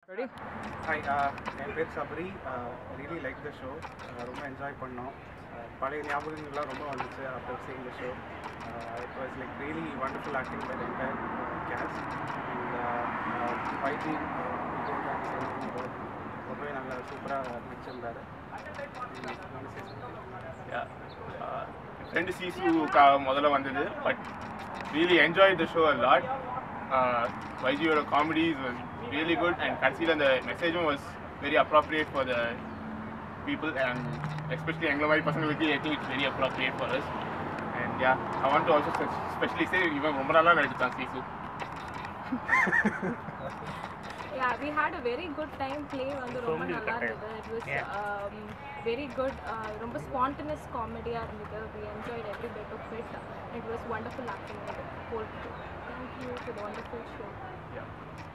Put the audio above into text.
Ready hi என் பேர் Sabari really like the show ரொம்ப என்ஜாய் பண்ணோம் Uh, பழைய ஞாபகங்கள்லாம் ரொம்ப வந்துச்சு after seeing the show it was like really wonderful acting by entire cast and YG ரொம்பவே நல்லா சூப்பராக நடிச்சிருந்தாரு ஃப்ரெண்டு சீசுக்கா முதல்ல வந்தது but really enjoy the show lot வைஜியோட comedies was really good and கடைசியில் அந்த மெசேஜும் was very appropriate for the people and especially எங்களை மாதிரி பசங்களுக்கு I think it's very appropriate for us and yeah I want to also specially say இவன் ரொம்ப நல்லா நடிச்சான் சீசு Yeah, we had a very good time play வந்து ரொம்ப நல்லா இருந்தது இட் வாஸ் வெரி குட் ரொம்ப ஸ்பான்டனஸ் காமெடியாக இருந்தது we enjoyed every bit of it it was wonderful acting in the whole show thank you for the wonderful show Yeah.